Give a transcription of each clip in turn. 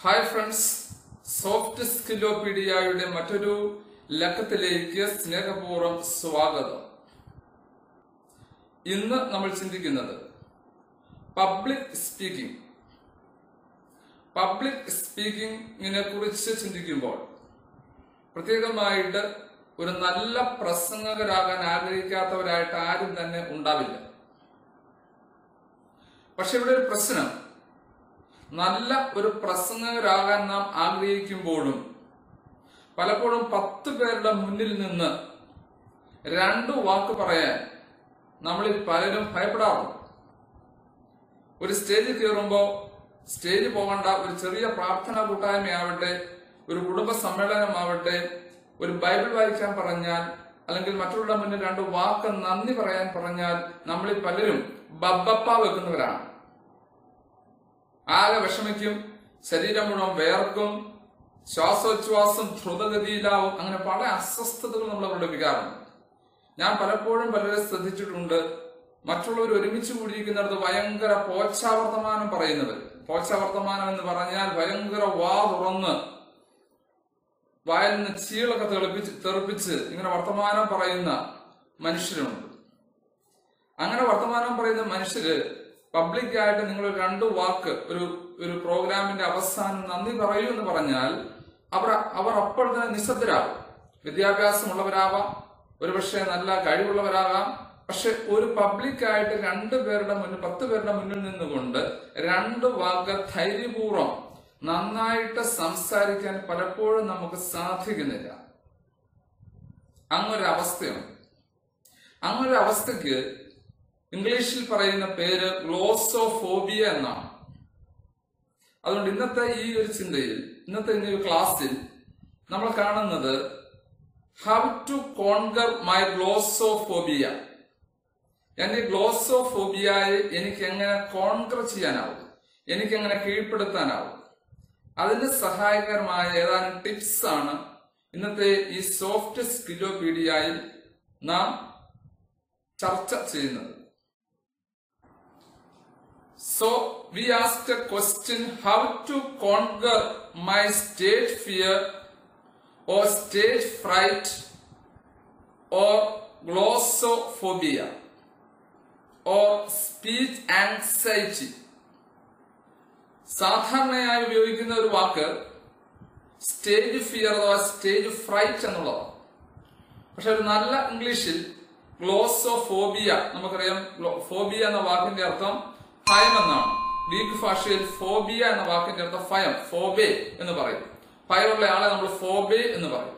Hi friends soft സ്കില്ലോപീഡിയയുടെ മറ്റൊരു ലക്കത്തിലേക്ക് സ്നേഹപൂർവ്വം സ്വാഗതം ഇന്ന് നമ്മൾ ചിന്തിക്കുന്നത് പബ്ലിക് സ്പീക്കിംഗ് പബ്ലിക് സ്പീക്കിങ്ങിനെ കുറിച്ച് ചിന്തിക്കുമ്പോൾ പ്രത്യേകമായിട്ട് ഒരു നല്ല പ്രസംഗകരാകാൻ ആഗ്രഹിക്കാത്തവരായിട്ട് ആരും തന്നെ ഉണ്ടാവില്ല പക്ഷെ ഇവിടെ ഒരു പ്രശ്നം നല്ല ഒരു പ്രസംഗകരാകാൻ നാം ആഗ്രഹിക്കുമ്പോഴും പലപ്പോഴും പത്ത് പേരുടെ മുന്നിൽ നിന്ന് രണ്ടു വാക്ക് പറയാൻ നമ്മളിൽ പലരും ഭയപ്പെടാറുണ്ട് ഒരു സ്റ്റേജിൽ കയറുമ്പോൾ സ്റ്റേജ് പോകേണ്ട ഒരു ചെറിയ പ്രാർത്ഥനാ കൂട്ടായ്മയാവട്ടെ ഒരു കുടുംബ സമ്മേളനമാവട്ടെ ഒരു ബൈബിൾ വായിക്കാൻ പറഞ്ഞാൽ അല്ലെങ്കിൽ മറ്റുള്ളവരുടെ മുന്നിൽ രണ്ട് വാക്ക് നന്ദി പറയാൻ പറഞ്ഞാൽ നമ്മളിൽ പലരും ബബ്ബപ്പ വെക്കുന്നവരാണ് ആകെ വിഷമിക്കും ശരീരം മുഴുവൻ വേർക്കും ശ്വാസോച്ഛ്വാസം ദ്രുതഗതിയിലാവും അങ്ങനെ പല അസ്വസ്ഥതകൾ നമ്മൾ പ്രകടിപ്പിക്കാറുണ്ട് ഞാൻ പലപ്പോഴും പലരെ ശ്രദ്ധിച്ചിട്ടുണ്ട് മറ്റുള്ളവർ ഒരുമിച്ച് കൂടിയിരിക്കുന്നിടത്ത് ഭയങ്കര പോച്ചാവർത്തമാനം പറയുന്നവർ പോച്ചാവർത്തമാനം എന്ന് പറഞ്ഞാൽ ഭയങ്കര വാ തുറന്ന് വായിൽ നിന്ന് ചീളൊക്കെ തെളിപ്പിച്ച് തെറിപ്പിച്ച് ഇങ്ങനെ വർത്തമാനം പറയുന്ന മനുഷ്യരുണ്ട് അങ്ങനെ വർത്തമാനം പറയുന്ന മനുഷ്യര് പബ്ലിക്കായിട്ട് നിങ്ങൾ രണ്ടു വാക്ക് ഒരു ഒരു പ്രോഗ്രാമിന്റെ അവസാനം നന്ദി പറയൂ എന്ന് പറഞ്ഞാൽ അവർ അവർ അപ്പോൾ തന്നെ നിശബ്ദരാകും വിദ്യാഭ്യാസമുള്ളവരാവാം ഒരുപക്ഷെ നല്ല കഴിവുള്ളവരാകാം പക്ഷെ ഒരു പബ്ലിക്കായിട്ട് രണ്ടു പേരുടെ മുന്നിൽ പത്ത് പേരുടെ മുന്നിൽ നിന്നുകൊണ്ട് രണ്ട് വാക്ക് ധൈര്യപൂർവ്വം നന്നായിട്ട് സംസാരിക്കാൻ പലപ്പോഴും നമുക്ക് സാധിക്കുന്നില്ല അങ്ങൊരു അവസ്ഥയുണ്ട് അങ്ങൊരു അവസ്ഥയ്ക്ക് ഇംഗ്ലീഷിൽ പറയുന്ന പേര് ഗ്ലോസോഫോബിയ എന്നാണ് അതുകൊണ്ട് ഇന്നത്തെ ഈ ഒരു ചിന്തയിൽ ഇന്നത്തെ ഈ ഒരു ക്ലാസ്സിൽ നമ്മൾ കാണുന്നത് how to conquer my glossophobia എന്റെ ഗ്ലോസോഫോബിയയെ എനിക്ക് എങ്ങനെ കോൺകർ ചെയ്യാനാവും എനിക്ക് എങ്ങനെ കീഴ്പ്പെടുത്താനാവും അതിന് സഹായകരമായ ഏതാനും ടിപ്സ് ആണ് ഇന്നത്തെ ഈ സോഫ്റ്റ് സ്കിലോപീഡിയയിൽ നാം ചർച്ച ചെയ്യുന്നത് So we asked a question how to conquer my stage fear or stage fright or glossophobia or speech anxiety. സാധാരണയായി ഉപയോഗിക്കുന്ന ഒരു വാക്ക് സ്റ്റേജ് ഫിയർ അഥവാ സ്റ്റേജ് ഫ്രൈറ്റ് എന്നുള്ളതാണ് പക്ഷെ ഒരു നല്ല ഇംഗ്ലീഷിൽ ഗ്ലോസോഫോബിയ നമുക്കറിയാം ഫോബിയ എന്ന വാക്കിന്റെ അർത്ഥം ഭയം എന്നാണ് ഗ്രീക്ക് ഭാഷയിൽ ഫോബിയ എന്ന വാക്കിന്റെ അർത്ഥം ഭയം ഫോബെ എന്ന് പറയും ഭയമുള്ള ആളെ നമ്മൾ ഫോബെ എന്ന് പറയും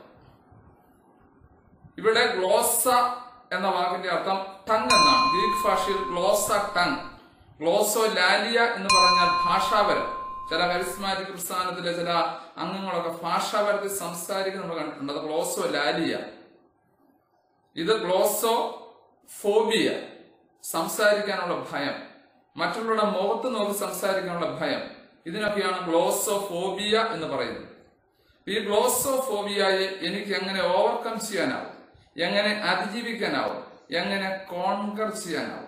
ഇവിടെ ഗ്ലോസ എന്ന വാക്കിന്റെ അർത്ഥം ടങ് എന്നാണ് ഗ്രീക്ക് ഭാഷയിൽ ഗ്ലോസ ടങ് ഗ്ലോസോ ലാലിയ എന്ന് പറഞ്ഞാൽ ഭാഷാപരം ചില കരിസ്മാറ്റിക് പ്രസ്ഥാനത്തിലെ ചില അംഗങ്ങളൊക്കെ ഭാഷാപരത്തിൽ സംസാരിക്കുന്നത് നമ്മൾ കണ്ടിട്ടുണ്ട് അത് ഗ്ലോസോ ലാലിയ ഇത് ഗ്ലോസോ ഫോബിയ സംസാരിക്കാനുള്ള ഭയം മറ്റുള്ളവരുടെ മുഖത്ത് നോക്കി സംസാരിക്കാനുള്ള ഭയം ഇതിനൊക്കെയാണ് ഗ്ലോസോഫോബിയ എന്ന് പറയുന്നത് ഈ ഗ്ലോസോഫോബിയയെ എനിക്ക് എങ്ങനെ ഓവർകം ചെയ്യാനാവും എങ്ങനെ അതിജീവിക്കാനാവും എങ്ങനെ കോൺകർ ചെയ്യാനാവും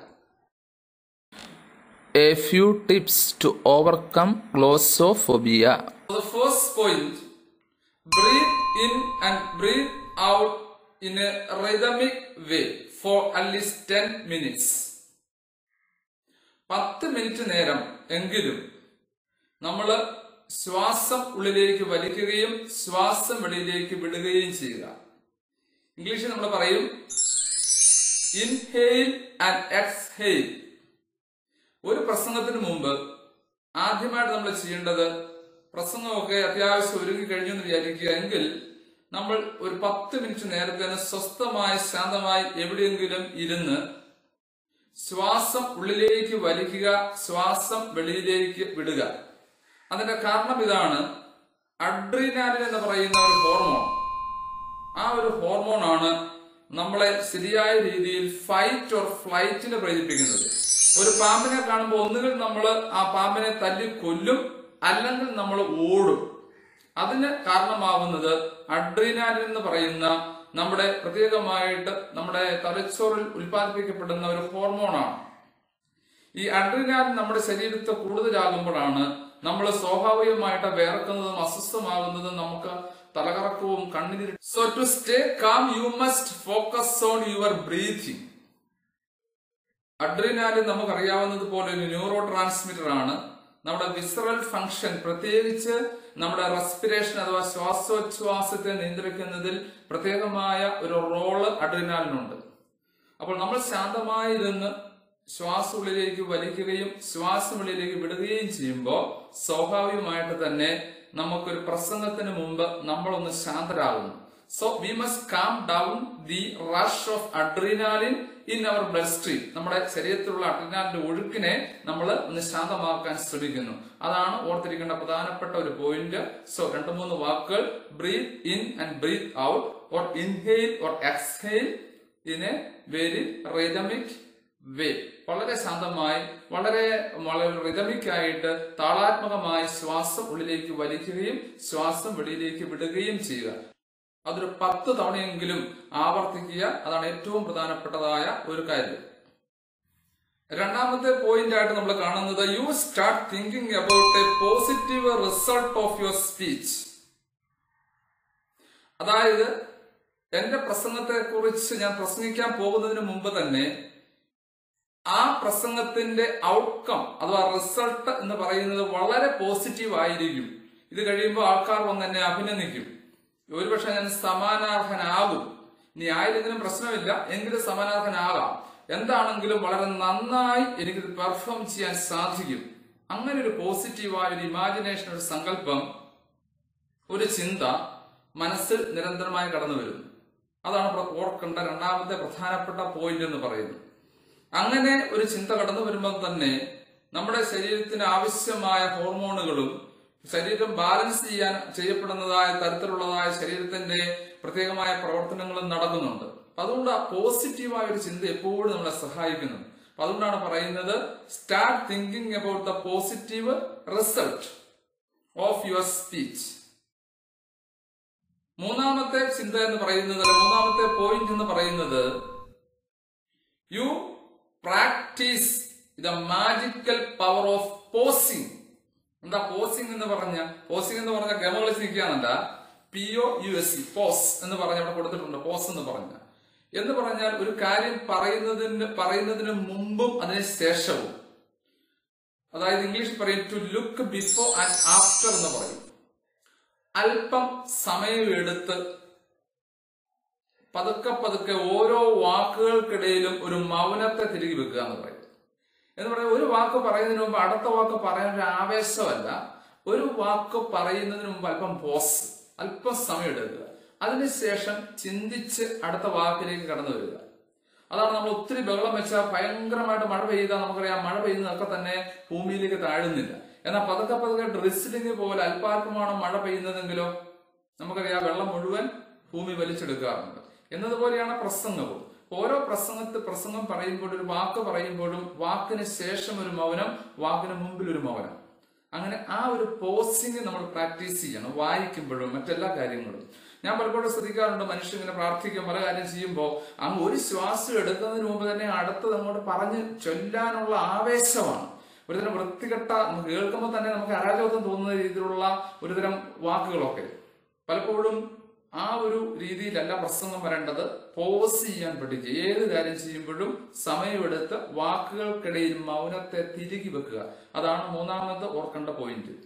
A few tips to overcome glossophobia. The first point breathe in and breathe out in a rhythmic way for at least 10 minutes. പത്ത് മിനിറ്റ് നേരം എങ്കിലും നമ്മൾ ശ്വാസം ഉള്ളിലേക്ക് വലിക്കുകയും ശ്വാസം വെളിയിലേക്ക് വിടുകയും ചെയ്യുക ഇംഗ്ലീഷിൽ നമ്മൾ പറയും ഇൻഹെയിൽ ആൻഡ് എക്സ്ഹെയിൽ ഒരു പ്രസംഗത്തിന് മുമ്പ് ആദ്യമായിട്ട് നമ്മൾ ചെയ്യേണ്ടത് പ്രസംഗമൊക്കെ അത്യാവശ്യം ഒരുങ്ങി കഴിഞ്ഞു എന്ന് വിചാരിക്കുക എങ്കിൽ നമ്മൾ ഒരു പത്ത് മിനിറ്റ് നേരത്തേന് സ്വസ്ഥമായി ശാന്തമായി എവിടെയെങ്കിലും ഇരുന്ന് ശ്വാസം ഉള്ളിലേക്ക് വലിക്കുക ശ്വാസം വെളിയിലേക്ക് വിടുക അതിന്റെ കാരണം ഇതാണ് അഡ്രീനാലിൻ എന്ന് പറയുന്ന ഒരു ഹോർമോൺ ആ ഒരു ഹോർമോണാണ് നമ്മളെ ശരിയായ രീതിയിൽ ഫൈറ്റ് ഓർ ഫ്ലൈറ്റിന് പ്രേരിപ്പിക്കുന്നത് ഒരു പാമ്പിനെ കാണുമ്പോൾ ഒന്നുകിൽ നമ്മൾ ആ പാമ്പിനെ തല്ലി കൊല്ലും അല്ലെങ്കിൽ നമ്മൾ ഓടും അതിന് കാരണമാവുന്നത് അഡ്രീനാലിൻ എന്ന് പറയുന്ന നമ്മുടെ പ്രത്യേകമായിട്ട് നമ്മുടെ തലച്ചോറിൽ ഉൽപ്പാദിപ്പിക്കപ്പെടുന്ന ഒരു ഹോർമോണാണ് ഈ അഡ്രിനാലിൻ നമ്മുടെ ശരീരത്തെ കൂടുതലാകുമ്പോഴാണ് നമ്മൾ സ്വാഭാവികമായിട്ട് വേർക്കുന്നതും അസ്വസ്ഥമാകുന്നതും നമുക്ക് തലകറക്കവും കണ്ണീര് so to stay calm you must focus on your breathing adrenaline നമുക്കറിയാവുന്നത് പോലെ ഒരു ന്യൂറോ ട്രാൻസ്മിറ്റർ ആണ് നമ്മുടെ വിസറൽ ഫംഗ്ഷൻ പ്രത്യേകിച്ച് നമ്മുടെ റെസ്പിറേഷൻ അഥവാ ശ്വാസോച്ഛ്വാസത്തെ നിയന്ത്രിക്കുന്നതിൽ പ്രത്യേകമായ ഒരു റോള് അഡ്രിനാലിനുണ്ട് അപ്പോൾ നമ്മൾ ശാന്തമായിരുന്ന് ശ്വാസം ഉള്ളിലേക്ക് വലിക്കുകയും ശ്വാസം ഉള്ളിലേക്ക് വിടുകയും ചെയ്യുമ്പോൾ സ്വാഭാവികമായിട്ട് തന്നെ നമുക്കൊരു പ്രസംഗത്തിന് മുമ്പ് നമ്മളൊന്ന് ശാന്തരാകുന്നു so we must calm down the rush of adrenaline in our bloodstream നമ്മുടെ ശരീരത്തിലുള്ള അഡ്രീനാലിന്റെ ഒഴുക്കിനെ നമ്മൾ ഒന്ന് ശാന്തമാക്കാൻ ശ്രമിക്കുന്നു അതാണ് ഓർത്തിരിക്കേണ്ട പ്രധാനപ്പെട്ട ഒരു പോയിന്റ് സോ രണ്ട് മൂന്ന് വാക്കുകൾ breathe in and breathe out or inhale or exhale in a very rhythmic way വളരെ ശാന്തമായി വളരെ വളരെ റിതമിക് ആയിട്ട് താളാത്മകമായി ശ്വാസം ഉള്ളിലേക്ക് വലിക്കുകയും ശ്വാസം വെളിയിലേക്ക് വിടുകയും ചെയ്യുക അതൊരു പത്ത് തവണയെങ്കിലും ആവർത്തിക്കുക അതാണ് ഏറ്റവും പ്രധാനപ്പെട്ടതായ ഒരു കാര്യം രണ്ടാമത്തെ പോയിന്റ് ആയിട്ട് നമ്മൾ കാണുന്നത് you start thinking about a positive result of your speech അതായത് എന്റെ പ്രസംഗത്തെ കുറിച്ച് ഞാൻ പ്രസംഗിക്കാൻ പോകുന്നതിന് മുമ്പ് തന്നെ ആ പ്രസംഗത്തിന്റെ ഔട്ട്കം അഥവാ റിസൾട്ട് എന്ന് പറയുന്നത് വളരെ പോസിറ്റീവ് ആയിരിക്കും ഇത് കഴിയുമ്പോൾ ആൾക്കാർ വന്ന് എന്നെ അഭിനന്ദിക്കും ഒരുപക്ഷെ ഞാൻ സമാനാർഹനാകും ഇനി ആയില്ലെങ്കിലും പ്രശ്നമില്ല എങ്കിലും സമാനാർഹനാകാം എന്താണെങ്കിലും വളരെ നന്നായി എനിക്ക് പെർഫോം ചെയ്യാൻ സാധിക്കും അങ്ങനെ ഒരു പോസിറ്റീവായ ഒരു ഇമാജിനേഷൻ ഒരു സങ്കല്പം ഒരു ചിന്ത മനസ്സിൽ നിരന്തരമായി കടന്നു വരുന്നു അതാണ് പ്ര- ഓർക്കേണ്ട രണ്ടാമത്തെ പ്രധാനപ്പെട്ട പോയിന്റ് എന്ന് പറയുന്നത് അങ്ങനെ ഒരു ചിന്ത കടന്നു വരുമ്പോൾ തന്നെ നമ്മുടെ ശരീരത്തിന് ആവശ്യമായ ഹോർമോണുകളും ശരീരം ബാലൻസ് ചെയ്യാൻ ചെയ്യപ്പെടുന്നതായ തരത്തിലുള്ളതായ ശരീരത്തിന്റെ പ്രത്യേകമായ പ്രവർത്തനങ്ങളും നടക്കുന്നുണ്ട് അപ്പൊ അതുകൊണ്ട് ആ പോസിറ്റീവായ ഒരു ചിന്ത എപ്പോഴും നമ്മളെ സഹായിക്കുന്നു അപ്പൊ അതുകൊണ്ടാണ് പറയുന്നത് start thinking about the positive result of your speech മൂന്നാമത്തെ ചിന്ത എന്ന് പറയുന്നത് അല്ല, മൂന്നാമത്തെ പോയിന്റ് എന്ന് പറയുന്നത് you practise the magical power of posing എന്താ പോസിംഗ് എന്ന് പറഞ്ഞ പോസിംഗ് എന്ന് പറഞ്ഞ ഗമകളിച്ച് നിൽക്കുകയാണല്ല P O U S C pose എന്ന് പറഞ്ഞ അവിടെ കൊടുത്തിട്ടുണ്ട് പോസ് എന്ന് പറഞ്ഞ എന്ന് പറഞ്ഞാൽ ഒരു കാര്യം പറയുന്നതിന് പറയുന്നതിന് മുമ്പും അതിന് ശേഷവും അതായത് ഇംഗ്ലീഷ് പറയും to look before and after എന്ന് പറയും അല്പം സമയമെടുത്ത് പതുക്കെ പതുക്കെ ഓരോ വാക്കുകൾക്കിടയിലും ഒരു മൗനത്തെ തിരികെ വെക്കുക എന്ന് പറയും എന്ന് പറയുന്നത് ഒരു വാക്ക് പറയുന്നതിന് മുമ്പ് അടുത്ത വാക്ക് പറയാൻ ഒരു ആവേശമല്ല ഒരു വാക്ക് പറയുന്നതിന് മുമ്പ് അല്പം പോസ് അല്പം സമയം എടുക്കുക അതിനുശേഷം ചിന്തിച്ച് അടുത്ത വാക്കിലേക്ക് കടന്നു വരിക അതാണ് നമ്മൾ ഒത്തിരി ബഹളം വെച്ചാൽ ഭയങ്കരമായിട്ട് മഴ പെയ്താൽ നമുക്കറിയാം മഴ പെയ്യുന്നതൊക്കെ തന്നെ ഭൂമിയിലേക്ക് താഴുന്നില്ല എന്നാൽ പതുക്കെ പതുക്കെ ഡ്രിസ്ലിംഗ് പോലെ അല്പാൽപമാണ് മഴ പെയ്യുന്നതെങ്കിലോ നമുക്കറിയാം വെള്ളം മുഴുവൻ ഭൂമി വലിച്ചെടുക്കാറുണ്ട് എന്നതുപോലെയാണ് പ്രസംഗവും ഓരോ പ്രസംഗത്ത് പ്രസംഗം പറയുമ്പോഴും ഒരു വാക്ക് പറയുമ്പോഴും വാക്കിന് ശേഷം ഒരു മൗനം വാക്കിന് മുമ്പിൽ ഒരു മൗനം അങ്ങനെ ആ ഒരു പോസിങ് നമ്മൾ പ്രാക്ടീസ് ചെയ്യണം വായിക്കുമ്പോഴും മറ്റെല്ലാ കാര്യങ്ങളും ഞാൻ പലപ്പോഴും ശ്രദ്ധിക്കാറുണ്ട് മനുഷ്യൻ ഇങ്ങനെ പ്രാർത്ഥിക്കും പല കാര്യം ചെയ്യുമ്പോൾ അങ്ങ് ഒരു ശ്വാസം എടുക്കുന്നതിന് മുമ്പ് തന്നെ അടുത്തത് അങ്ങോട്ട് പറഞ്ഞ് ചൊല്ലാനുള്ള ആവേശമാണ് ഒരുതരം വൃത്തികെട്ട നമുക്ക് കേൾക്കുമ്പോൾ തന്നെ നമുക്ക് അരാജകത്വം തോന്നുന്ന രീതിയിലുള്ള ഒരുതരം വാക്കുകളൊക്കെ പലപ്പോഴും ആ ഒരു രീതിയിലല്ല പ്രസംഗം വരേണ്ടത് പോസ് ചെയ്യാൻ പഠിക്കുക ഏത് കാര്യം ചെയ്യുമ്പോഴും സമയമെടുത്ത് വാക്കുകൾക്കിടയിൽ മൗനത്തെ തിരികെ വെക്കുക അതാണ് മൂന്നാമത് ഓർക്കേണ്ട പോയിന്റ്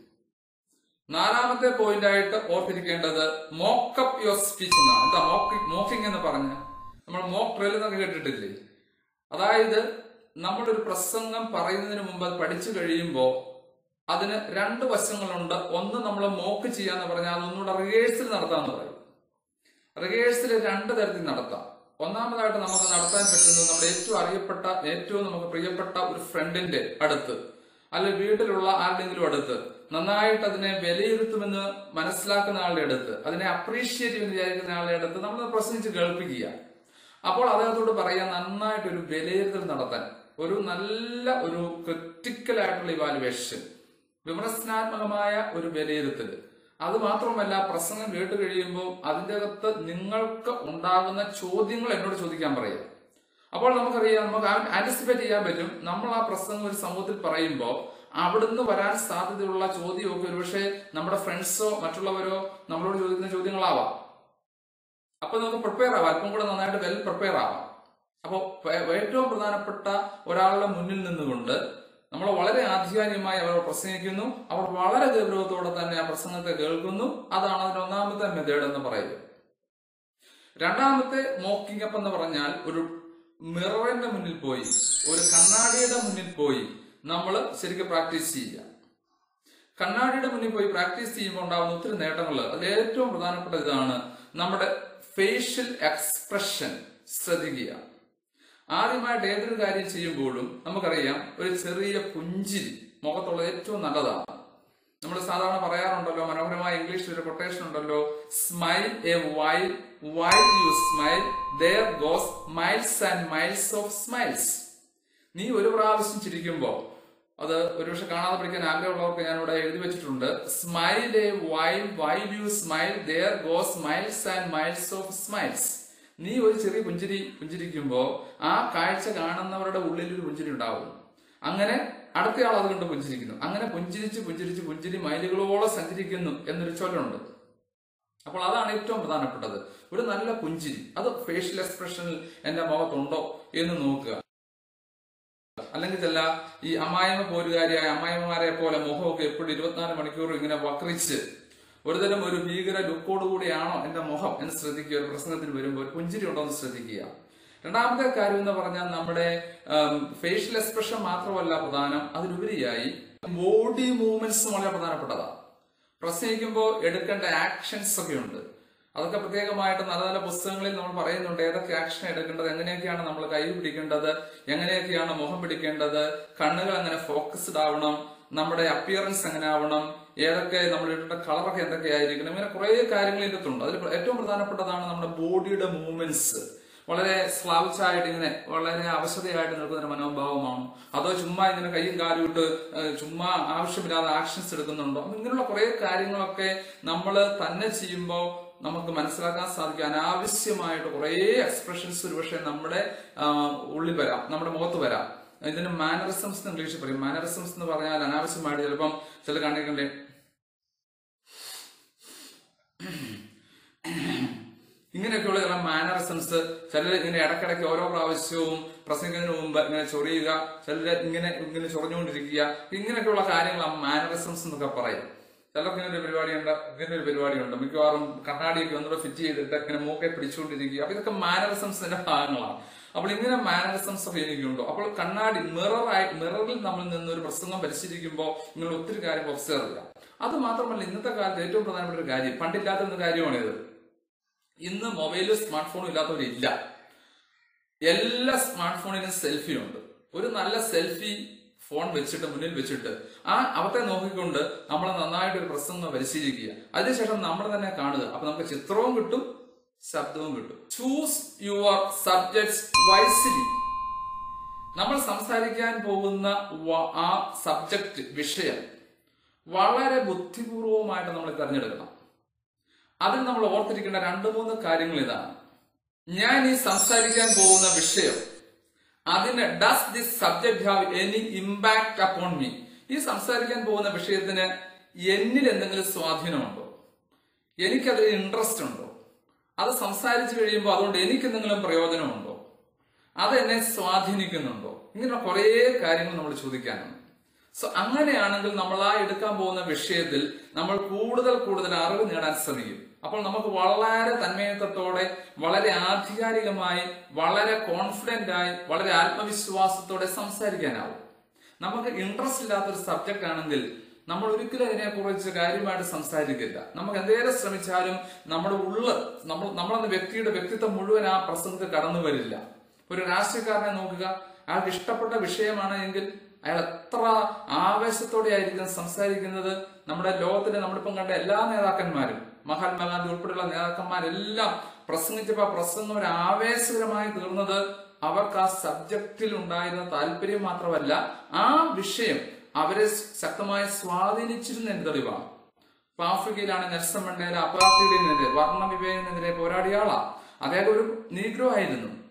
നാലാമത്തെ പോയിന്റ് ആയിട്ട് ഓർത്തിരിക്കേണ്ടത് മോക്കപ്പ് യുവർ സ്പീച്ച് എന്നാണ് എന്താ മോക്ക് മോക്കിംഗ് എന്ന് പറഞ്ഞ നമ്മൾ മോക്ക് ഡ്രിൽ എന്നൊക്കെ കേട്ടിട്ടില്ലേ അതായത് നമ്മളൊരു പ്രസംഗം പറയുന്നതിന് മുമ്പ് അത് പഠിച്ചു കഴിയുമ്പോൾ അതിന് രണ്ട് വശങ്ങളുണ്ട് ഒന്ന് നമ്മൾ മോക്ക് ചെയ്യാന്ന് പറഞ്ഞാൽ അതൊന്നുകൂടെ റിഹേഴ്സൽ നടത്താന്ന് പറയും റിഹേഴ്സൽ രണ്ട് തരത്തിൽ നടത്താം ഒന്നാമതായിട്ട് നമുക്ക് നടത്താൻ പറ്റുന്നത് നമ്മുടെ ഏറ്റവും അറിയപ്പെട്ട ഏറ്റവും നമുക്ക് പ്രിയപ്പെട്ട ഒരു ഫ്രണ്ടിന്റെ അടുത്ത് അല്ലെങ്കിൽ വീട്ടിലുള്ള ആരുടെങ്കിലും അടുത്ത് നന്നായിട്ട് അതിനെ വിലയിരുത്തുമെന്ന് മനസ്സിലാക്കുന്ന ആളുടെ അടുത്ത് അതിനെ അപ്രീഷിയേറ്റ് ചെയ്യുമെന്ന് വിചാരിക്കുന്ന ആളുടെ അടുത്ത് നമ്മൾ പ്രസംഗിച്ച് കേൾപ്പിക്കുക അപ്പോൾ അദ്ദേഹത്തോട് പറയാൻ നന്നായിട്ട് ഒരു വിലയിരുത്തൽ നടത്താൻ ഒരു നല്ല ഒരു ക്രിറ്റിക്കൽ ആയിട്ടുള്ള ഇവാലുവേഷൻ വിമർശനാത്മകമായ ഒരു വിലയിരുത്തൽ അത് മാത്രമല്ല പ്രസംഗം കേട്ട് കഴിയുമ്പോൾ അതിൻ്റെ അകത്ത് നിങ്ങൾക്ക് ഉണ്ടാകുന്ന ചോദ്യങ്ങൾ എന്നോട് ചോദിക്കാൻ പറയുക അപ്പോൾ നമുക്കറിയാം നമുക്ക് ആന്റിസിപ്പേറ്റ് ചെയ്യാൻ പറ്റും നമ്മൾ ആ പ്രസംഗം ഒരു സമൂഹത്തിൽ പറയുമ്പോൾ അവിടുന്ന് വരാൻ സാധ്യതയുള്ള ചോദ്യമൊക്കെ ഒരുപക്ഷെ നമ്മുടെ ഫ്രണ്ട്സോ മറ്റുള്ളവരോ നമ്മളോട് ചോദിക്കുന്ന ചോദ്യങ്ങളാവാം അപ്പൊ നമുക്ക് പ്രിപ്പയർ ആവാം അല്പം കൂടെ നന്നായിട്ട് വെൽ പ്രിപ്പയർ ആവാം അപ്പോൾ ഏറ്റവും പ്രധാനപ്പെട്ട ഒരാളുടെ മുന്നിൽ നിന്നുകൊണ്ട് നമ്മൾ വളരെ ആധികാരികമായി അവർ പ്രസംഗിക്കുന്നു അവർ വളരെ ഗൗരവത്തോടെ തന്നെ ആ പ്രസംഗത്തെ കേൾക്കുന്നു അതാണ് അതിന്റെ ഒന്നാമത്തെ മെത്തേഡ് എന്ന് പറയുന്നത് രണ്ടാമത്തെ മോക്കിംഗ് അപ്പ് എന്ന് പറഞ്ഞാൽ ഒരു മിററിന്റെ മുന്നിൽ പോയി ഒരു കണ്ണാടിയുടെ മുന്നിൽ പോയി നമ്മൾ ശരിക്കും പ്രാക്ടീസ് ചെയ്യുക കണ്ണാടിയുടെ മുന്നിൽ പോയി പ്രാക്ടീസ് ചെയ്യുമ്പോൾ ഉണ്ടാകുന്ന ഒത്തിരി നേട്ടങ്ങൾ അതിൽ ഏറ്റവും പ്രധാനപ്പെട്ട ഇതാണ് നമ്മുടെ ഫേഷ്യൽ എക്സ്പ്രഷൻ ശ്രദ്ധിക്കുക ആദ്യമായിട്ട് ഏതൊരു കാര്യം ചെയ്യുമ്പോഴും നമുക്കറിയാം ഒരു ചെറിയ പുഞ്ചിരി മുഖത്തുള്ളത് ഏറ്റവും നല്ലതാണ് നമ്മൾ സാധാരണ പറയാറുണ്ടല്ലോ മനോഹരമായ ഇംഗ്ലീഷിൽ ഒരു കൊട്ടേഷൻ ഉണ്ടല്ലോ smile a while while you smile there goes miles and miles of smiles നീ ഒരു പ്രാവശ്യം ചിരിക്കുമ്പോ അത് ഒരുപക്ഷെ കാണാതെ പഠിക്കാൻ ആഗ്രഹമുള്ളവർക്ക് ഞാനിവിടെ എഴുതി വെച്ചിട്ടുണ്ട് smile a while while you smile there goes miles and miles of smiles നീ ഒരു ചെറിയ പുഞ്ചിരി പുഞ്ചിരിക്കുമ്പോ ആ കാഴ്ച കാണുന്നവരുടെ ഉള്ളിൽ ഒരു പുഞ്ചിരി ഉണ്ടാവും അങ്ങനെ അടുത്തയാൾ അത് കണ്ട് പുഞ്ചിരിക്കുന്നു അങ്ങനെ പുഞ്ചിരിച്ച് പുഞ്ചിരിച്ച് പുഞ്ചിരി മൈലുകളോളം സഞ്ചരിക്കുന്നു എന്നൊരു ചൊല്ലുണ്ട് അപ്പോൾ അതാണ് ഏറ്റവും പ്രധാനപ്പെട്ടത് ഒരു നല്ല പുഞ്ചിരി അത് ഫേഷ്യൽ എക്സ്പ്രഷനിൽ എന്റെ മുഖത്തുണ്ടോ എന്ന് നോക്കുക അല്ലെങ്കിൽ ചില ഈ അമ്മായിമ്മ പോരുകാരിയായ അമ്മായിമ്മമാരെ പോലെ മുഖമൊക്കെ എപ്പോഴും ഇരുപത്തിനാല് മണിക്കൂർ ഇങ്ങനെ വക്രിച്ച് ഒരുതരം ഒരു ഭീകര ലുക്കോട് കൂടിയാണോ എന്റെ മുഖം എന്ന് ശ്രദ്ധിക്കുക ഒരു പ്രസംഗത്തിന് വരുമ്പോൾ ഒരു പുഞ്ചിരി ഉണ്ടോ എന്ന് ശ്രദ്ധിക്കുക രണ്ടാമത്തെ കാര്യം എന്ന് പറഞ്ഞാൽ നമ്മുടെ ഫേഷ്യൽ എക്സ്പ്രഷൻ മാത്രമല്ല പ്രധാനം അതിലുപരിയായി ബോഡി മൂവ്മെന്റ്സ് വളരെ പ്രധാനപ്പെട്ടതാണ് പ്രസംഗിക്കുമ്പോൾ എടുക്കേണ്ട ആക്ഷൻസ് ഒക്കെ ഉണ്ട് അതൊക്കെ പ്രത്യേകമായിട്ട് നല്ല നല്ല പുസ്തകങ്ങളിൽ നമ്മൾ പറയുന്നുണ്ട് ഏതൊക്കെ ആക്ഷൻ എടുക്കേണ്ടത് എങ്ങനെയൊക്കെയാണ് നമ്മൾ കൈ പിടിക്കേണ്ടത് എങ്ങനെയൊക്കെയാണ് മുഖം പിടിക്കേണ്ടത് കണ്ണുകൾ എങ്ങനെ ഫോക്കസ്ഡ് ആവണം നമ്മുടെ അപ്പിയറൻസ് എങ്ങനെ ആവണം ഏതൊക്കെ നമ്മൾ ഇട്ട കളറൊക്കെ എന്തൊക്കെയായിരിക്കണം ഇങ്ങനെ കുറെ കാര്യങ്ങൾ ഇതിനകത്തുണ്ട് അതിൽ ഏറ്റവും പ്രധാനപ്പെട്ടതാണ് നമ്മുടെ ബോഡിയുടെ മൂവ്മെന്റ്സ് വളരെ സ്ലൗച്ചായിട്ട് ഇങ്ങനെ വളരെ അവശതയായിട്ട് നിൽക്കുന്ന ഒരു മനോഭാവമാണോ അതോ ചുമ്മാ ഇങ്ങനെ കൈയും കാലും ഇട്ട് ഏഹ്, ചുമ്മാ ആവശ്യമില്ലാതെ ആക്ഷൻസ് എടുക്കുന്നുണ്ടോ അപ്പൊ ഇങ്ങനെയുള്ള കുറെ കാര്യങ്ങളൊക്കെ നമ്മൾ തന്നെ ചെയ്യുമ്പോൾ നമുക്ക് മനസ്സിലാക്കാൻ സാധിക്കും അനാവശ്യമായിട്ട് കുറെ എക്സ്പ്രഷൻസ് ഒരുപക്ഷെ നമ്മുടെ ആ, ഉള്ളിൽ വരാം നമ്മുടെ മുഖത്ത് വരാം ഇതിന് മാനറിസംസ് എന്ന് ഇംഗ്ലീഷിൽ പറയും മാനറിസംസ് എന്ന് പറഞ്ഞാൽ അനാവശ്യമായിട്ട് ചിലപ്പം ചില കണ്ടിട്ടുണ്ട് ഇങ്ങനെയൊക്കെയുള്ള ചില മാനറിസംസ് ചിലർ ഇങ്ങനെ ഇടക്കിടയ്ക്ക് ഓരോ പ്രാവശ്യവും പ്രസംഗത്തിന് മുമ്പ് ഇങ്ങനെ ചൊറിയുക ചിലർ ഇങ്ങനെ ഇങ്ങനെ ചൊറിഞ്ഞുകൊണ്ടിരിക്കുക ഇങ്ങനെയൊക്കെയുള്ള കാര്യങ്ങൾ മാനറിസംസ് എന്നൊക്കെ പറയും ചിലർക്ക് ഇങ്ങനെ ഒരു പരിപാടിയുണ്ട് ഇങ്ങനെ ഒരു പരിപാടിയുണ്ട് മിക്കവാറും കണ്ണാടിയൊക്കെ ഒന്നുകൂടെ ഫിറ്റ് ചെയ്തിട്ട് ഇങ്ങനെ മൂക്കെ പിടിച്ചുകൊണ്ടിരിക്കുക അപ്പൊ ഇതൊക്കെ മാനറിസംസിന്റെ ഭാഗങ്ങളാണ് അപ്പോൾ ഇങ്ങനെ മാനറിസംസ് ഒക്കെ എനിക്കുണ്ടോ അപ്പോൾ കണ്ണാടി മിററായി മിററിൽ നമ്മൾ നിന്ന് ഒരു പ്രസംഗം പരിശീലിക്കുമ്പോൾ നിങ്ങൾ ഒത്തിരി കാര്യങ്ങൾ ഒബ്സർവ് ചെയ്യുക അത് മാത്രമല്ല ഇന്നത്തെ കാലത്ത് ഏറ്റവും പ്രധാനപ്പെട്ട ഒരു കാര്യം പണ്ടില്ലാത്ത ഒരു കാര്യമാണിത് ഇന്ന് മൊബൈലും സ്മാർട്ട് ഫോണും ഇല്ലാത്തവരില്ല എല്ലാ സ്മാർട്ട് ഫോണിനും സെൽഫി ഉണ്ട് ഒരു നല്ല സെൽഫി ഫോൺ വെച്ചിട്ട് മുന്നിൽ വെച്ചിട്ട് ആ അവത്തെ നോക്കിക്കൊണ്ട് നമ്മൾ നന്നായിട്ട് ഒരു പ്രസംഗം പരിശീലിക്കുക അതിനുശേഷം നമ്മൾ തന്നെ കാണുക അപ്പൊ നമുക്ക് ചിത്രവും കിട്ടും ശബ്ദവും കിട്ടും ചൂസ് യുവർ സബ്ജക്ട്സ് വൈസ്ലി നമ്മൾ സംസാരിക്കാൻ പോകുന്ന വ- ആ സബ്ജക്ട് വിഷയം വളരെ ബുദ്ധിപൂർവമായിട്ട് നമ്മൾ തിരഞ്ഞെടുക്കണം അതിൽ നമ്മൾ ഓർത്തിരിക്കേണ്ട രണ്ട് മൂന്ന് കാര്യങ്ങൾ ഇതാണ് ഞാൻ ഈ സംസാരിക്കാൻ പോകുന്ന വിഷയം അതിന് does this subject have any impact upon me ഈ സംസാരിക്കാൻ പോകുന്ന വിഷയത്തിന് എന്നിൽ എന്തെങ്കിലും സ്വാധീനമുണ്ടോ എനിക്കതിൽ ഇൻട്രസ്റ്റ് ഉണ്ടോ അത് സംസാരിച്ചു കഴിയുമ്പോൾ അതുകൊണ്ട് എനിക്ക് എന്തെങ്കിലും പ്രയോജനമുണ്ടോ അത് എന്നെ സ്വാധീനിക്കുന്നുണ്ടോ ഇങ്ങനെ കുറേ കാര്യങ്ങൾ നമ്മൾ ചോദിക്കാനുണ്ട് സോ അങ്ങനെയാണെങ്കിൽ നമ്മൾ ആ എടുക്കാൻ പോകുന്ന വിഷയത്തിൽ നമ്മൾ കൂടുതൽ കൂടുതൽ അറിവ് നേടാൻ ശ്രമിക്കും അപ്പോൾ നമുക്ക് വളരെ തന്മയത്വത്തോടെ വളരെ ആധികാരികമായി വളരെ കോൺഫിഡന്റ് ആയി വളരെ ആത്മവിശ്വാസത്തോടെ സംസാരിക്കാനാവും നമുക്ക് ഇൻട്രസ്റ്റ് ഇല്ലാത്തൊരു സബ്ജക്റ്റ് ആണെങ്കിൽ നമ്മൾ ഒരിക്കലും അതിനെക്കുറിച്ച് കാര്യമായിട്ട് സംസാരിക്കില്ല നമുക്ക് എന്തേലും ശ്രമിച്ചാലും നമ്മുടെ ഉള്ള് നമ്മൾ നമ്മളെന്ന വ്യക്തിയുടെ വ്യക്തിത്വം മുഴുവൻ ആ പ്രസംഗത്തിൽ കടന്നു വരില്ല ഒരു രാഷ്ട്രീയക്കാരനെ നോക്കുക അയാൾക്ക് ഇഷ്ടപ്പെട്ട വിഷയമാണ് എങ്കിൽ അയാൾ എത്ര ആവേശത്തോടെ ആയിരിക്കും സംസാരിക്കുന്നത് നമ്മുടെ ലോകത്തിലെ നമ്മളിപ്പം കണ്ട എല്ലാ നേതാക്കന്മാരും മഹാത്മാഗാന്ധി ഉൾപ്പെടെയുള്ള നേതാക്കന്മാരെല്ലാം പ്രസംഗിച്ചപ്പോ ആ പ്രസംഗം ഒരു ആവേശകരമായി തീർന്നത് അവർക്ക് ആ സബ്ജക്റ്റിൽ ഉണ്ടായിരുന്ന താല്പര്യം മാത്രമല്ല ആ വിഷയം അവരെ ശക്തമായി സ്വാധീനിച്ചിരുന്ന തെളിവാണ് ഇപ്പൊ ആഫ്രിക്കയിലാണ് നെൽസൺ മണ്ടേല അപാർട്ടിയിനെതിരെ വർണ്ണ വിവേചനത്തിനെതിരെ പോരാടിയ ആളാ അദ്ദേഹം ഒരു നീഗ്രോ ആയിരുന്നു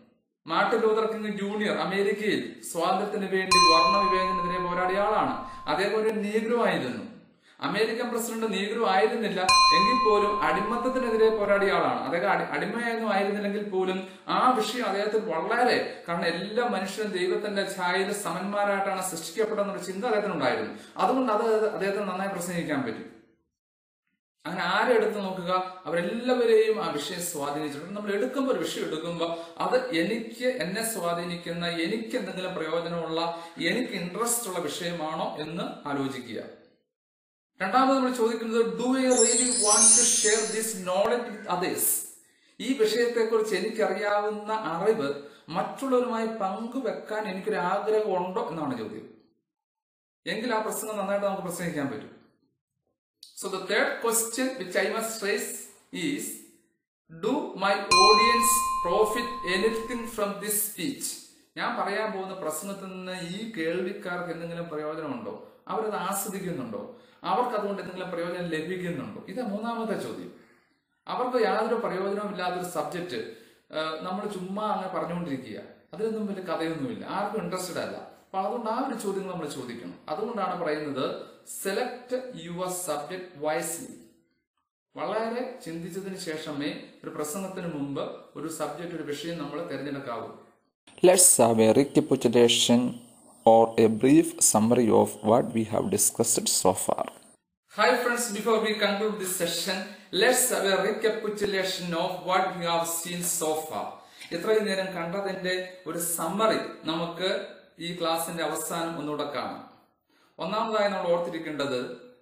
മാർട്ടിൻ ലൂതർ കിങ് ജൂനിയർ അമേരിക്കയിൽ സ്വാതന്ത്ര്യത്തിന് വേണ്ടി വർണ്ണ വിവേചനത്തിനെതിരെ പോരാടിയ ആളാണ് അതേപോലെ ഒരു നീഗ്രോ ആയിരുന്നു അമേരിക്കൻ പ്രസിഡന്റ് നീഗ്രോ ആയിരുന്നില്ല എങ്കിൽ പോലും അടിമത്തത്തിനെതിരെ പോരാടിയ ആളാണ് അദ്ദേഹം അടി- അടിമയൊന്നും ആയിരുന്നില്ലെങ്കിൽ പോലും ആ വിഷയം അദ്ദേഹത്തിൽ വളരെ കാരണം എല്ലാ മനുഷ്യരും ദൈവത്തിന്റെ ഛായയിൽ സമന്മാരായിട്ടാണ് സൃഷ്ടിക്കപ്പെടുന്ന ചിന്ത അദ്ദേഹത്തിനുണ്ടായിരുന്നു അതുകൊണ്ട് അത് അദ്ദേഹത്തിന് നന്നായി പ്രസംഗിക്കാൻ പറ്റും അങ്ങനെ ആരെ എടുത്ത് നോക്കുക അവരെല്ലാവരെയും ആ വിഷയം സ്വാധീനിച്ചിട്ടുണ്ട് നമ്മൾ എടുക്കുമ്പോൾ ഒരു വിഷയം എടുക്കുമ്പോൾ അത് എനിക്ക് എന്നെ സ്വാധീനിക്കുന്ന എനിക്ക് എന്തെങ്കിലും പ്രയോജനമുള്ള എനിക്ക് ഇൻട്രസ്റ്റ് ഉള്ള വിഷയമാണോ എന്ന് ആലോചിക്കുക രണ്ടാമത് നമ്മൾ ചോദിക്കുന്നത് do I really want to share this knowledge with others ഈ വിഷയത്തെക്കുറിച്ച് എനിക്കറിയാവുന്ന അറിവ് മറ്റുള്ളവരുമായി പങ്കുവെക്കാൻ എനിക്കൊരു ആഗ്രഹമുണ്ടോ എന്നാണ് ചോദ്യം എങ്കിൽ ആ പ്രസംഗം നന്നായിട്ട് നമുക്ക് പ്രസംഗിക്കാൻ പറ്റും So the third question which I must raise is Do my audience profit anything from this speech? ഞാൻ പറയാൻ പോകുന്ന പ്രസംഗത്തിൽ നിന്ന് ഈ കേൾവിക്കാർക്ക് എന്തെങ്കിലും പ്രയോജനമുണ്ടോ അവരത് ആസ്വദിക്കുന്നുണ്ടോ അവർക്ക് അതുകൊണ്ട് എന്തെങ്കിലും പ്രയോജനം ലഭിക്കുന്നുണ്ടോ ഇത് മൂന്നാമത്തെ ചോദ്യം അവർക്ക് യാതൊരു പ്രയോജനവും ഇല്ലാത്തൊരു സബ്ജക്റ്റ് നമ്മൾ ചുമ്മാ അങ്ങനെ പറഞ്ഞുകൊണ്ടിരിക്കുക അതിലൊന്നും വലിയ കഥയൊന്നുമില്ല ആർക്കും ഇൻട്രസ്റ്റഡ് അല്ല അപ്പൊ അതുകൊണ്ട് ആ ഒരു ചോദ്യങ്ങൾ നമ്മൾ ചോദിക്കണം അതുകൊണ്ടാണ് പറയുന്നത് സെലക്ട് യുവർ സബ്ജക്ട് വൈസ്ലി വളരെ ചിന്തിച്ചതിന് ശേഷമേ ഒരു പ്രസംഗത്തിന് മുമ്പ് ഒരു സബ്ജക്ട് ഒരു വിഷയം നമ്മൾ തിരഞ്ഞെടുക്കാവൂ Let's have a recapitulation or a brief summary of what we have discussed so far. Hi friends, before we conclude this session, let's have a recapitulation of what we have seen so far. ഇത്രയും നേരം കണ്ടതിന്റെ ഒരു summary നമുക്ക് ഈ ക്ലാസിന്റെ അവസാനം ഒന്നുകൂടെ കാണാം ഒന്നാമതായി നമ്മൾ ഓർത്തിരിക്കേണ്ടത്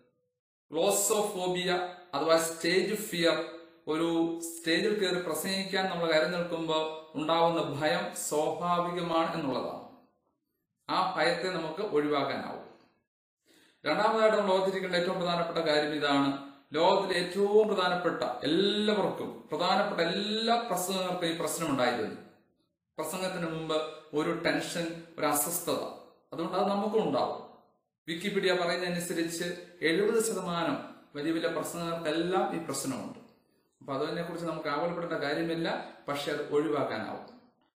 ഗ്ലോസോഫോബിയ അഥവാ സ്റ്റേജ് ഫിയർ ഒരു സ്റ്റേജിൽ കയറി പ്രസംഗിക്കാൻ നമ്മൾ കയറി നിൽക്കുമ്പോൾ ഉണ്ടാവുന്ന ഭയം സ്വാഭാവികമാണ് എന്നുള്ളതാണ് ആ ഭയത്തെ നമുക്ക് ഒഴിവാക്കാനാവും രണ്ടാമതായിട്ട് നമ്മൾ ഓർത്തിരിക്കേണ്ട ഏറ്റവും പ്രധാനപ്പെട്ട കാര്യം ഇതാണ് ലോകത്തിലെ ഏറ്റവും പ്രധാനപ്പെട്ട എല്ലാവർക്കും പ്രധാനപ്പെട്ട എല്ലാ പ്രസംഗങ്ങൾക്കും ഈ പ്രശ്നം ഉണ്ടായിരുന്നു പ്രസംഗത്തിന് മുമ്പ് ഒരു ടെൻഷൻ ഒരു അസ്വസ്ഥത അതുകൊണ്ട് അത് നമുക്കും ഉണ്ടാവും വിക്കിപീഡിയ പറയുന്നതനുസരിച്ച് എഴുപത് ശതമാനം വലിയ വലിയ പ്രസംഗങ്ങൾക്കെല്ലാം ഈ പ്രശ്നമുണ്ട് അപ്പൊ അതിനെ കുറിച്ച് നമുക്ക് ആവലപ്പെടേണ്ട കാര്യമില്ല പക്ഷെ അത് ഒഴിവാക്കാനാവും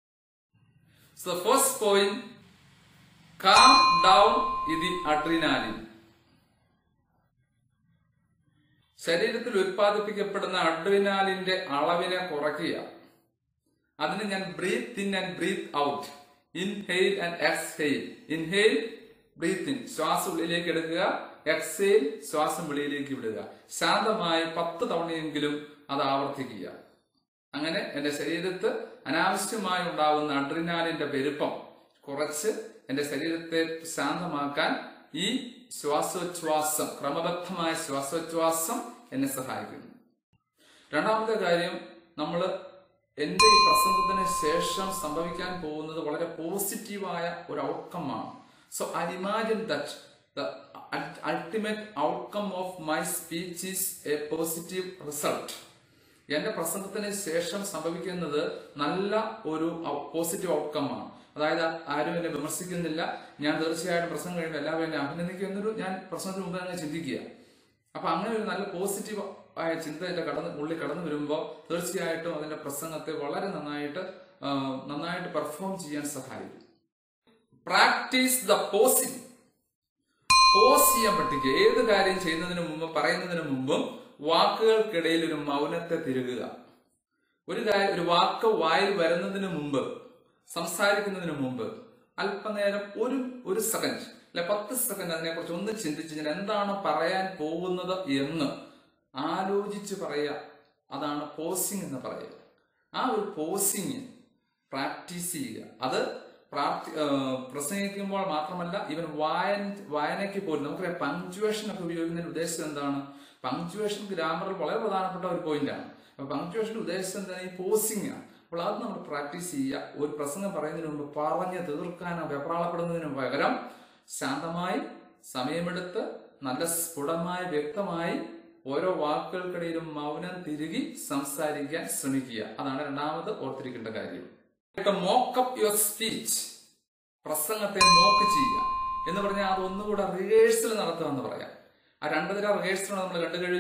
so first point calm down ഇത് അഡ്രിനാലിൻ ശരീരത്തിൽ ഉത്പാദിപ്പിക്കപ്പെടുന്ന അഡ്രിനാലിന്റെ അളവിനെ കുറയ്ക്കുക അതിന് ഞാൻ breathe in and breathe out inhale and exhale inhale breathe in ശ്വാസം ഉള്ളിലേക്ക് എടുക്കുക എക്സെയിൽ ശ്വാസം വെളിയിലേക്ക് വിടുക ശാന്തമായി പത്ത് തവണയെങ്കിലും അത് ആവർത്തിക്കുക അങ്ങനെ എന്റെ ശരീരത്ത് അനാവശ്യമായി ഉണ്ടാവുന്ന അഡ്രിനാലിന്റെ പെരുപ്പം കുറച്ച് എന്റെ ശരീരത്തെ ശാന്തമാക്കാൻ ഈ ശ്വാസോച്ഛ്വാസം ക്രമബദ്ധമായ ശ്വാസോച്ഛ്വാസം എന്നെ സഹായിക്കുന്നു രണ്ടാമത്തെ കാര്യം നമ്മൾ എന്റെ ഈ പ്രസംഗത്തിന് ശേഷം സംഭവിക്കാൻ പോകുന്നത് വളരെ പോസിറ്റീവായ ഒരു ഔട്ട്കം ആണ് so I imagine that the ultimate outcome of my speech is a positive result എന്റെ പ്രസംഗത്തിന് ശേഷം സംഭവിക്കുന്നത് നല്ല ഒരു പോസിറ്റീവ് ഔട്ട്കം ആണ് അതായത് ആരും എന്നെ വിമർശിക്കുന്നില്ല ഞാൻ തീർച്ചയായിട്ടും പ്രസംഗം കഴിയുമ്പോൾ എല്ലാവരും എന്നെ അഭിനന്ദിക്കുന്നൊരു ഞാൻ പ്രസംഗത്തിന് മുമ്പ് തന്നെ ചിന്തിക്കുക അപ്പൊ അങ്ങനെ ഒരു നല്ല പോസിറ്റീവ് ആയ ചിന്ത എന്റെ കടന്ന് ഉള്ളിൽ കടന്നു വരുമ്പോൾ തീർച്ചയായിട്ടും അതിന്റെ പ്രസംഗത്തെ വളരെ നന്നായിട്ട് ആ, നന്നായിട്ട് പെർഫോം ചെയ്യാൻ സഹായിക്കും പ്രാക്ടീസ് ദ പോസിംഗ് പോസ് ചെയ്യാൻ പഠിക്കുക ഏത് കാര്യം ചെയ്യുന്നതിന് മുമ്പ് പറയുന്നതിന് മുമ്പും വാക്കുകൾക്കിടയിൽ ഒരു മൗനത്തെ തിരുകുക ഒരു കാര്യം ഒരു വാക്ക് വായിൽ വരുന്നതിന് മുമ്പ് സംസാരിക്കുന്നതിന് മുമ്പ് അല്പനേരം ഒരു ഒരു സെക്കൻഡ് അല്ലെ പത്ത് സെക്കൻഡ് അതിനെക്കുറിച്ച് ഒന്ന് ചിന്തിച്ച് ഞാൻ എന്താണ് പറയാൻ പോകുന്നത് എന്ന് ആലോചിച്ച് പറയുക അതാണ് പോസിംഗ് എന്ന് പറയുക ആ ഒരു പോസിംഗ് പ്രാക്ടീസ് ചെയ്യുക അത് പ്രാർത്ഥി ആ, പ്രസംഗിക്കുമ്പോൾ മാത്രമല്ല ഇവൻ വായന വായനയ്ക്ക് പോലും നമുക്കറിയാം പങ്ക്ച്വേഷൻ ഒക്കെ ഉപയോഗിക്കുന്നതിന്റെ ഉദ്ദേശം എന്താണ് പങ്ക്ച്വേഷൻ ഗ്രാമറിൽ വളരെ പ്രധാനപ്പെട്ട ഒരു പോയിന്റ് ആണ് അപ്പൊ പങ്ക്ച്വേഷന്റെ ഉദ്ദേശം എന്താണ് ഈ പോസിംഗ് ആണ് അപ്പോൾ അത് നമ്മൾ പ്രാക്ടീസ് ചെയ്യുക ഒരു പ്രസംഗം പറയുന്നതിന് മുമ്പ് പറഞ്ഞ് തീർക്കാനോ വെപ്രാളപ്പെടുന്നതിന് പകരം ശാന്തമായി സമയമെടുത്ത് നല്ല സ്ഫുടമായി വ്യക്തമായി ഓരോ വാക്കുകൾക്കിടയിലും മൗനം തിരുകി സംസാരിക്കാൻ ശ്രമിക്കുക അതാണ് രണ്ടാമത് ഓർത്തിരിക്കേണ്ട കാര്യം മോക്കപ്പ് യുവർ സ്പീച്ച് പ്രസംഗത്തെ മോക്ക് ചെയ്യുക എന്ന് പറഞ്ഞാൽ അത് ഒന്നുകൂടെ റിഹേഴ്സൽ നടത്തുക എന്ന് പറയാം ആ രണ്ടു തരം റിഹേഴ്സൽ നമ്മൾ കണ്ടു കഴിഞ്ഞു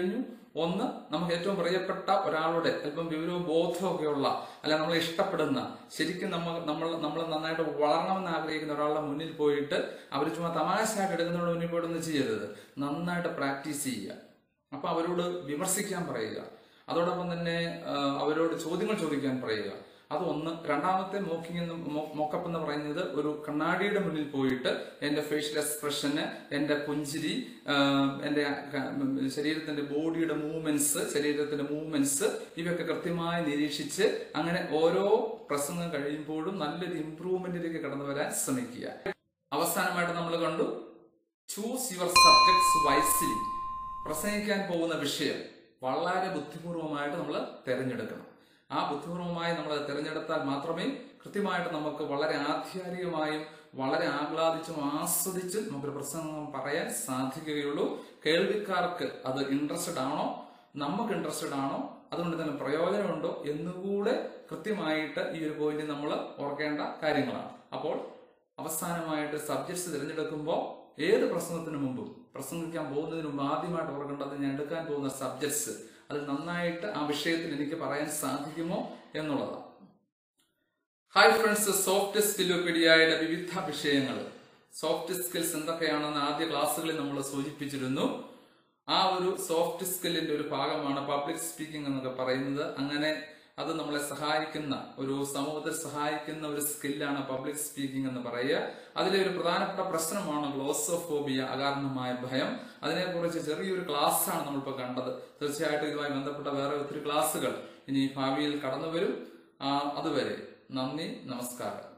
ഒന്ന് നമുക്ക് ഏറ്റവും പ്രിയപ്പെട്ട ഒരാളുടെ അല്പം വിവരവും ബോധവും ഒക്കെയുള്ള അല്ല നമ്മളെ ഇഷ്ടപ്പെടുന്ന ശരിക്കും നമ്മൾ നമ്മൾ നമ്മൾ നന്നായിട്ട് വളരണമെന്ന് ആഗ്രഹിക്കുന്ന ഒരാളുടെ മുന്നിൽ പോയിട്ട് അവർ ചുമ്മാ തമാശയായിട്ട് എടുക്കുന്നവരുടെ മുന്നിൽ പോയിട്ടൊന്നും ചെയ്യരുത് നന്നായിട്ട് പ്രാക്ടീസ് ചെയ്യുക അപ്പൊ അവരോട് വിമർശിക്കാൻ പറയുക അതോടൊപ്പം തന്നെ ആ, അവരോട് ചോദ്യങ്ങൾ ചോദിക്കാൻ പറയുക അത് ഒന്ന് രണ്ടാമത്തെ മോക്കിംഗ് എന്ന് മോക്കപ്പ് എന്ന് പറയുന്നത് ഒരു കണ്ണാടിയുടെ മുന്നിൽ പോയിട്ട് എന്റെ ഫേഷ്യൽ എക്സ്പ്രഷന് എന്റെ പുഞ്ചിരി ആ, എന്റെ ക- ശരീരത്തിന്റെ ബോഡിയുടെ മൂവ്മെന്റ്സ് ശരീരത്തിന്റെ മൂവ്മെന്റ്സ് ഇവയൊക്കെ കൃത്യമായി നിരീക്ഷിച്ച് അങ്ങനെ ഓരോ പ്രസംഗം കഴിയുമ്പോഴും നല്ലൊരു ഇംപ്രൂവ്മെന്റിലേക്ക് കടന്നു വരാൻ ശ്രമിക്കുക അവസാനമായിട്ട് നമ്മൾ കണ്ടു ചൂസ് യുവർ സബ്ജക്ട്സ് വൈസ്ലി പ്രസംഗിക്കാൻ പോകുന്ന വിഷയം വളരെ ബുദ്ധിപൂർവമായിട്ട് നമ്മൾ തിരഞ്ഞെടുക്കണം ആ ബുദ്ധിപൂർവമായി നമ്മൾ അത് തിരഞ്ഞെടുത്താൽ മാത്രമേ കൃത്യമായിട്ട് നമുക്ക് വളരെ ആധികാരികമായും വളരെ ആഹ്ലാദിച്ചും ആസ്വദിച്ചും നമുക്കൊരു പ്രസംഗം പറയാൻ സാധിക്കുകയുള്ളൂ കേൾവിക്കാർക്ക് അത് ഇൻട്രസ്റ്റഡ് ആണോ നമുക്ക് ഇൻട്രസ്റ്റഡ് ആണോ അതുകൊണ്ട് തന്നെ പ്രയോജനമുണ്ടോ എന്നുകൂടെ കൃത്യമായിട്ട് ഈ ഒരു പോയിന്റ് നമ്മൾ ഓർക്കേണ്ട കാര്യങ്ങളാണ് അപ്പോൾ അവസാനമായിട്ട് സബ്ജക്ട്സ് തിരഞ്ഞെടുക്കുമ്പോൾ ഏത് പ്രസംഗത്തിന് മുമ്പും പ്രസംഗിക്കാൻ പോകുന്നതിന് മുമ്പ് ആദ്യമായിട്ട് ഓർക്കേണ്ടത് ഞാൻ എടുക്കാൻ പോകുന്ന സബ്ജക്ട്സ് അത് നന്നായിട്ട് ആ വിഷയത്തിൽ എനിക്ക് പറയാൻ സാധിക്കുമോ എന്നുള്ളതാണ് ഹായ് ഫ്രണ്ട്സ് സോഫ്റ്റ് സ്കില്ലോപീഡിയയുടെ വിവിധ വിഷയങ്ങൾ സോഫ്റ്റ് സ്കിൽസ് എന്തൊക്കെയാണെന്ന് ആദ്യ ക്ലാസ്സുകളിൽ നമ്മൾ സൂചിപ്പിച്ചിരുന്നു ആ ഒരു സോഫ്റ്റ് സ്കില്ലിന്റെ ഒരു ഭാഗമാണ് പബ്ലിക് സ്പീക്കിംഗ് എന്നൊക്കെ പറയുന്നത് അങ്ങനെ അത് നമ്മളെ സഹായിക്കുന്ന ഒരു സമൂഹത്തെ സഹായിക്കുന്ന ഒരു സ്കില്ലാണ് പബ്ലിക് സ്പീക്കിംഗ് എന്ന് പറയുക അതിലെ ഒരു പ്രധാനപ്പെട്ട പ്രശ്നമാണ് ഗ്ലോസോഫോബിയ അകാരണമായ ഭയം അതിനെക്കുറിച്ച് ചെറിയൊരു ക്ലാസ് ആണ് നമ്മളിപ്പോൾ കണ്ടത് തീർച്ചയായിട്ടും ഇതുമായി ബന്ധപ്പെട്ട വേറെ ഒത്തിരി ക്ലാസ്സുകൾ ഇനി ഭാവിയിൽ കടന്നു വരും ആ, അതുവരെ നന്ദി നമസ്കാരം